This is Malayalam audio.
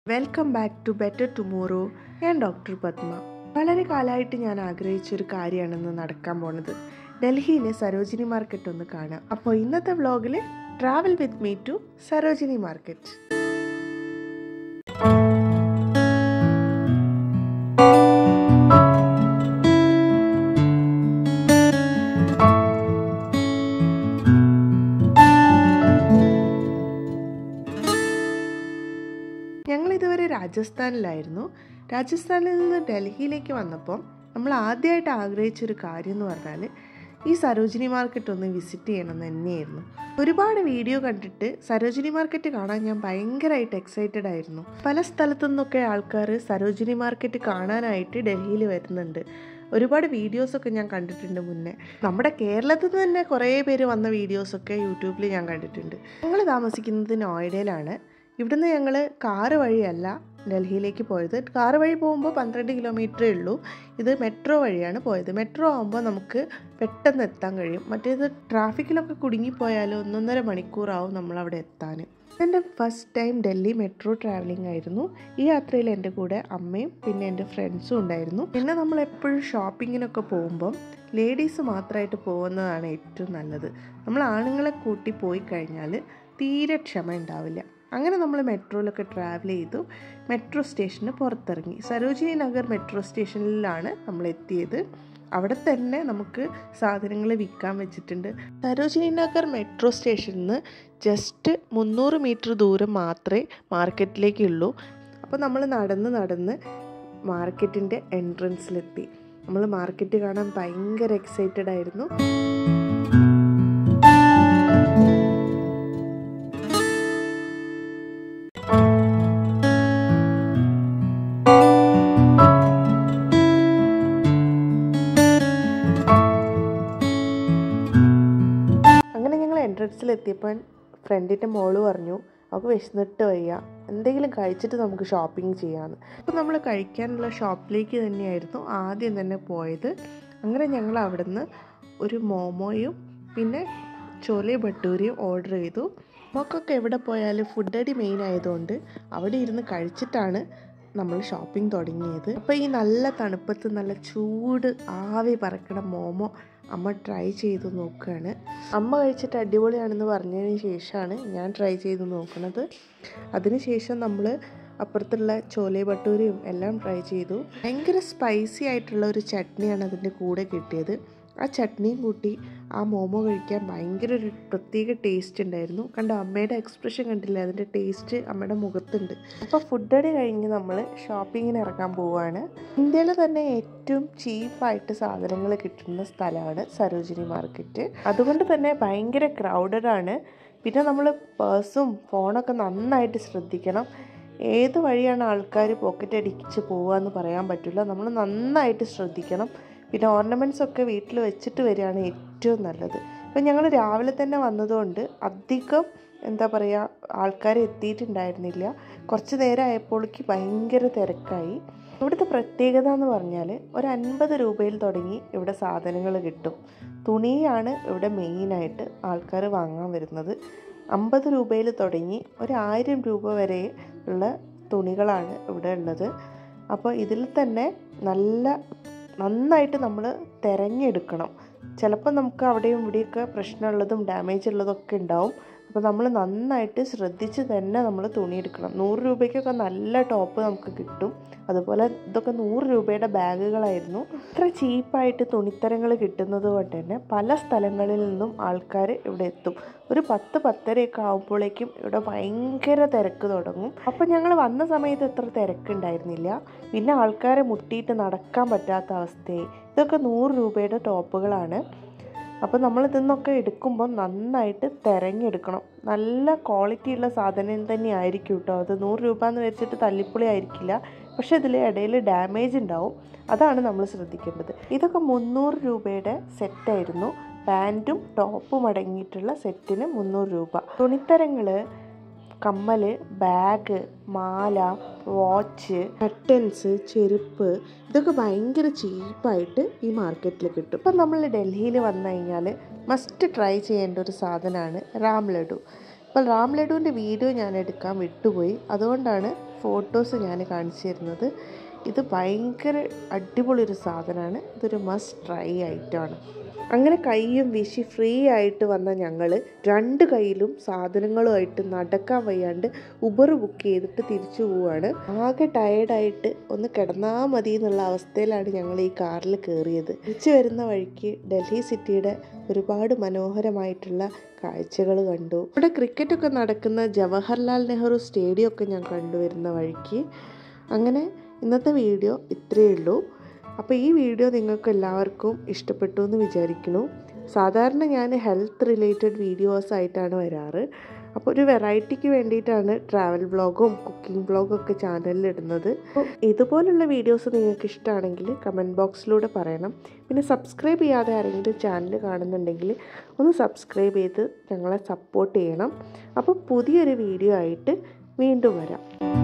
welcome back to better tomorrow ഞാൻ ഡോക്ടർ പത്മ വളരെ കാലമായിട്ട് ഞാൻ ആഗ്രഹിച്ചൊരു കാര്യമാണെന്ന് നടക്കാൻ പോണത് ഡൽഹിയിലെ സരോജിനി മാർക്കറ്റ് ഒന്ന് കാണാം അപ്പോൾ ഇന്നത്തെ വ്ലോഗിൽ travel with me to Sarojini market ഞങ്ങൾ ഇതുവരെ രാജസ്ഥാനിലായിരുന്നു രാജസ്ഥാനിൽ നിന്ന് ഡൽഹിയിലേക്ക് വന്നപ്പോൾ നമ്മൾ ആദ്യമായിട്ട് ആഗ്രഹിച്ചൊരു കാര്യം എന്ന് പറഞ്ഞാൽ ഈ സരോജിനി മാർക്കറ്റ് ഒന്ന് വിസിറ്റ് ചെയ്യണം എന്ന് തന്നെയായിരുന്നു ഒരുപാട് വീഡിയോ കണ്ടിട്ട് സരോജിനി മാർക്കറ്റ് കാണാൻ ഞാൻ ഭയങ്കരമായിട്ട് എക്സൈറ്റഡ് ആയിരുന്നു പല സ്ഥലത്തു നിന്നൊക്കെ ആൾക്കാർ സരോജിനി മാർക്കറ്റ് കാണാനായിട്ട് ഡൽഹിയിൽ വരുന്നുണ്ട് ഒരുപാട് വീഡിയോസൊക്കെ ഞാൻ കണ്ടിട്ടുണ്ട് മുന്നേ നമ്മുടെ കേരളത്തിൽ നിന്ന് തന്നെ കുറേ പേര് വന്ന വീഡിയോസൊക്കെ യൂട്യൂബിൽ ഞാൻ കണ്ടിട്ടുണ്ട് ഞങ്ങൾ താമസിക്കുന്നത് നോയിഡയിലാണ് ഇവിടുന്ന് ഞങ്ങൾ കാറ് വഴിയല്ല ഡൽഹിയിലേക്ക് പോയത് കാറ് വഴി പോകുമ്പോൾ പന്ത്രണ്ട് കിലോമീറ്ററേ ഉള്ളൂ ഇത് മെട്രോ വഴിയാണ് പോയത് മെട്രോ ആകുമ്പോൾ നമുക്ക് പെട്ടെന്ന് എത്താൻ കഴിയും മറ്റേത് ട്രാഫിക്കിലൊക്കെ കുടുങ്ങിപ്പോയാൽ ഒന്നൊന്നര മണിക്കൂറാവും നമ്മളവിടെ എത്താൻ എൻ്റെ first time Delhi metro travelling ആയിരുന്നു ഈ യാത്രയിൽ എൻ്റെ കൂടെ അമ്മയും പിന്നെ എൻ്റെ ഫ്രണ്ട്സും ഉണ്ടായിരുന്നു പിന്നെ നമ്മൾ എപ്പോഴും ഷോപ്പിങ്ങിനൊക്കെ പോകുമ്പം ലേഡീസ് മാത്രമായിട്ട് പോകുന്നതാണ് ഏറ്റവും നല്ലത് നമ്മൾ ആണുങ്ങളെ കൂട്ടി പോയി കഴിഞ്ഞാൽ തീരെ ക്ഷമ ഉണ്ടാവില്ല അങ്ങനെ നമ്മൾ മെട്രോയിലൊക്കെ ട്രാവൽ ചെയ്തു മെട്രോ സ്റ്റേഷന് പുറത്തിറങ്ങി സരോജിനി നഗർ മെട്രോ സ്റ്റേഷനിലാണ് നമ്മൾ എത്തിയത് അവിടെ തന്നെ നമുക്ക് സാധനങ്ങൾ വിൽക്കാൻ വെച്ചിട്ടുണ്ട് സരോജിനി നഗർ മെട്രോ സ്റ്റേഷനിൽ നിന്ന് ജസ്റ്റ് മുന്നൂറ് മീറ്റർ ദൂരം മാത്രമേ മാർക്കറ്റിലേക്കുള്ളൂ അപ്പോൾ നമ്മൾ നടന്ന് നടന്ന് മാർക്കറ്റിൻ്റെ എൻട്രൻസിലെത്തി നമ്മൾ മാർക്കറ്റ് കാണാൻ ഭയങ്കര എക്സൈറ്റഡ് ആയിരുന്നു അങ്ങനെ ഞങ്ങൾ എൻട്രൻസിൽ എത്തിയപ്പോൾ ഫ്രണ്ടിൻ്റെ മോള് പറഞ്ഞു അവൾക്ക് വിശന്നിട്ട് വയ്യ എന്തെങ്കിലും കഴിച്ചിട്ട് നമുക്ക് ഷോപ്പിംഗ് ചെയ്യാമെന്ന് അപ്പോൾ നമ്മൾ കഴിക്കാനുള്ള ഷോപ്പിലേക്ക് തന്നെയായിരുന്നു ആദ്യം തന്നെ പോയത് അങ്ങനെ ഞങ്ങൾ അവിടുന്ന് ഒരു മോമോയും പിന്നെ ചോലെ ഭട്ടൂരിയും ഓർഡർ ചെയ്തു നമുക്കൊക്കെ എവിടെ പോയാലും ഫുഡ് അടി മെയിൻ ആയതുകൊണ്ട് അവിടെ ഇരുന്ന് കഴിച്ചിട്ടാണ് നമ്മൾ ഷോപ്പിംഗ് തുടങ്ങിയത് അപ്പോൾ ഈ നല്ല തണുപ്പത്ത് നല്ല ചൂട് ആവി പറക്കണ മോമോ അമ്മ ട്രൈ ചെയ്ത് നോക്കുകയാണ് അമ്മ കഴിച്ചിട്ട് അടിപൊളിയാണെന്ന് പറഞ്ഞതിന് ശേഷമാണ് ഞാൻ ട്രൈ ചെയ്ത് നോക്കുന്നത് അതിനുശേഷം നമ്മൾ അപ്പുറത്തുള്ള ചോലെ ഭട്ടൂരിയും എല്ലാം ട്രൈ ചെയ്തു ഭയങ്കര സ്പൈസി ആയിട്ടുള്ള ഒരു ചട്നിയാണ് അതിൻ്റെ കൂടെ കിട്ടിയത് ആ ചട്നിയും കൂട്ടി ആ മോമോ കഴിക്കാൻ ഭയങ്കര ഒരു പ്രത്യേക ടേസ്റ്റ് ഉണ്ടായിരുന്നു കണ്ടോ അമ്മയുടെ എക്സ്പ്രഷൻ കണ്ടില്ലേ അതിൻ്റെ ടേസ്റ്റ് അമ്മയുടെ മുഖത്തുണ്ട് അപ്പോൾ ഫുഡ് അടി കഴിഞ്ഞ് നമ്മൾ ഷോപ്പിങ്ങിന് ഇറങ്ങാൻ പോവുകയാണ് ഇന്ത്യയിൽ തന്നെ ഏറ്റവും ചീപ്പായിട്ട് സാധനങ്ങൾ കിട്ടുന്ന സ്ഥലമാണ് സരോജിനി മാർക്കറ്റ് അതുകൊണ്ട് തന്നെ ഭയങ്കര ക്രൗഡഡ് ആണ് പിന്നെ നമ്മൾ പേഴ്സും ഫോണൊക്കെ നന്നായിട്ട് ശ്രദ്ധിക്കണം ഏത് വഴിയാണ് ആൾക്കാർ പോക്കറ്റ് അടിച്ച് പോകുക എന്ന് പറയാൻ പറ്റില്ല നമ്മൾ നന്നായിട്ട് ശ്രദ്ധിക്കണം പിന്നെ ഓർണമെൻറ്റ്സ് ഒക്കെ വീട്ടിൽ വെച്ചിട്ട് വരികയാണ് ഏറ്റവും നല്ലത് ഇപ്പം ഞങ്ങൾ രാവിലെ തന്നെ വന്നതുകൊണ്ട് അധികം എന്താ പറയുക ആൾക്കാർ എത്തിയിട്ടുണ്ടായിരുന്നില്ല കുറച്ച് നേരം ആയപ്പോഴേക്ക് ഭയങ്കര തിരക്കായി ഇവിടുത്തെ പ്രത്യേകത എന്ന് പറഞ്ഞാൽ ഒരു അൻപത് രൂപയിൽ തുടങ്ങി ഇവിടെ സാധനങ്ങൾ കിട്ടും തുണിയാണ് ഇവിടെ മെയിനായിട്ട് ആൾക്കാർ വാങ്ങാൻ വരുന്നത് അമ്പത് രൂപയിൽ തുടങ്ങി ഒരു ആയിരം രൂപ വരെ ഉള്ള തുണികളാണ് ഇവിടെ ഉള്ളത് അപ്പോൾ ഇതിൽ തന്നെ നല്ല നന്നായിട്ട് നമ്മൾ തിരഞ്ഞെടുക്കണം ചിലപ്പോൾ നമുക്ക് അവിടെയും ഇവിടെയൊക്കെ പ്രശ്നമുള്ളതും ഡാമേജ് ഉള്ളതൊക്കെ ഉണ്ടാവും അപ്പോൾ നമ്മൾ നന്നായിട്ട് ശ്രദ്ധിച്ച് തന്നെ നമ്മൾ തുണി എടുക്കണം നൂറ് രൂപയ്ക്കൊക്കെ നല്ല ടോപ്പ് നമുക്ക് കിട്ടും അതുപോലെ ഇതൊക്കെ നൂറ് രൂപയുടെ ബാഗുകളായിരുന്നു ഇത്ര ചീപ്പായിട്ട് തുണിത്തരങ്ങൾ കിട്ടുന്നത് കൊണ്ട് തന്നെ പല സ്ഥലങ്ങളിൽ നിന്നും ആൾക്കാർ ഇവിടെ എത്തും ഒരു പത്ത് പത്തരയൊക്കെ ആകുമ്പോഴേക്കും ഇവിടെ ഭയങ്കര തിരക്ക് തുടങ്ങും അപ്പോൾ ഞങ്ങൾ വന്ന സമയത്ത് എത്ര തിരക്കുണ്ടായിരുന്നില്ല പിന്നെ ആൾക്കാരെ മുട്ടിയിട്ട് നടക്കാൻ പറ്റാത്ത അവസ്ഥയായി ഇതൊക്കെ നൂറ് രൂപയുടെ ടോപ്പുകളാണ് അപ്പോൾ നമ്മൾ ഇതിന്നൊക്കെ എടുക്കുമ്പോൾ നന്നായിട്ട് തിരഞ്ഞെടുക്കണം നല്ല ക്വാളിറ്റി ഉള്ള സാധനം തന്നെ ആയിരിക്കും കേട്ടോ അത് നൂറ് രൂപ എന്ന് വെച്ചിട്ട് തല്ലിപ്പൊളി ആയിരിക്കില്ല പക്ഷെ ഇതിൽ ഇടയിൽ ഡാമേജ് ഉണ്ടാവും അതാണ് നമ്മൾ ശ്രദ്ധിക്കേണ്ടത് ഇതൊക്കെ മുന്നൂറ് രൂപയുടെ സെറ്റായിരുന്നു പാൻറ്റും ടോപ്പും അടങ്ങിയിട്ടുള്ള സെറ്റിന് മുന്നൂറ് രൂപ തുണിത്തരങ്ങൾ കമ്മൽ ബാഗ് മാല വാച്ച് കട്ടൻസ് ചെരുപ്പ് ഇതൊക്കെ ഭയങ്കര ചീപ്പായിട്ട് ഈ മാർക്കറ്റിൽ കിട്ടും ഇപ്പം നമ്മൾ ഡൽഹിയിൽ വന്നു കഴിഞ്ഞാൽ മസ്റ്റ് ട്രൈ ചെയ്യേണ്ട ഒരു സാധനമാണ് റാം ലഡു അപ്പോൾ റാം ലഡുവിൻ്റെ വീഡിയോ ഞാൻ എടുക്കാൻ വിട്ടുപോയി അതുകൊണ്ടാണ് ഫോട്ടോസ് ഞാൻ കാണിച്ചു തരുന്നത് ഇത് ഭയങ്കര അടിപൊളി ഒരു സാധനമാണ് ഇതൊരു മസ്റ്റ് ട്രൈ ഐറ്റമാണ് അങ്ങനെ കൈയും വീശി ഫ്രീ ആയിട്ട് വന്ന ഞങ്ങൾ രണ്ട് കൈയിലും സാധനങ്ങളുമായിട്ട് നടക്കാൻ വയ്യാണ്ട് ഉബർ ബുക്ക് ചെയ്തിട്ട് തിരിച്ചു പോവുകയാണ് ആകെ ടയേർഡായിട്ട് ഒന്ന് കിടന്നാൽ മതി എന്നുള്ള അവസ്ഥയിലാണ് ഞങ്ങൾ ഈ കാറിൽ കയറിയത് തിരിച്ചു വരുന്ന വഴിക്ക് ഡൽഹി സിറ്റിയുടെ ഒരുപാട് മനോഹരമായിട്ടുള്ള കാഴ്ചകൾ കണ്ടു ഇവിടെ ക്രിക്കറ്റൊക്കെ നടക്കുന്ന ജവഹർലാൽ നെഹ്റു സ്റ്റേഡിയം ഒക്കെ ഞാൻ കണ്ടുവരുന്ന വഴിക്ക് അങ്ങനെ ഇന്നത്തെ വീഡിയോ ഇത്രയേ ഉള്ളൂ അപ്പോൾ ഈ വീഡിയോ നിങ്ങൾക്ക് എല്ലാവർക്കും ഇഷ്ടപ്പെട്ടു എന്ന് വിചാരിക്കുന്നു സാധാരണ ഞാൻ ഹെൽത്ത് റിലേറ്റഡ് വീഡിയോസ് ആയിട്ടാണ് വരാറ് അപ്പോൾ ഒരു വെറൈറ്റിക്ക് വേണ്ടിയിട്ടാണ് ട്രാവൽ വ്ളോഗും കുക്കിംഗ് വ്ളോഗും ഒക്കെ ചാനലിൽ ഇടുന്നത് അപ്പോൾ ഇതുപോലുള്ള വീഡിയോസ് നിങ്ങൾക്ക് ഇഷ്ടമാണെങ്കിൽ കമൻറ്റ് ബോക്സിലൂടെ പറയണം പിന്നെ സബ്സ്ക്രൈബ് ചെയ്യാതെ ആരെങ്കിലും ചാനൽ കാണുന്നുണ്ടെങ്കിൽ ഒന്ന് സബ്സ്ക്രൈബ് ചെയ്ത് ഞങ്ങളെ സപ്പോർട്ട് ചെയ്യണം അപ്പോൾ പുതിയൊരു വീഡിയോ ആയിട്ട് വീണ്ടും വരാം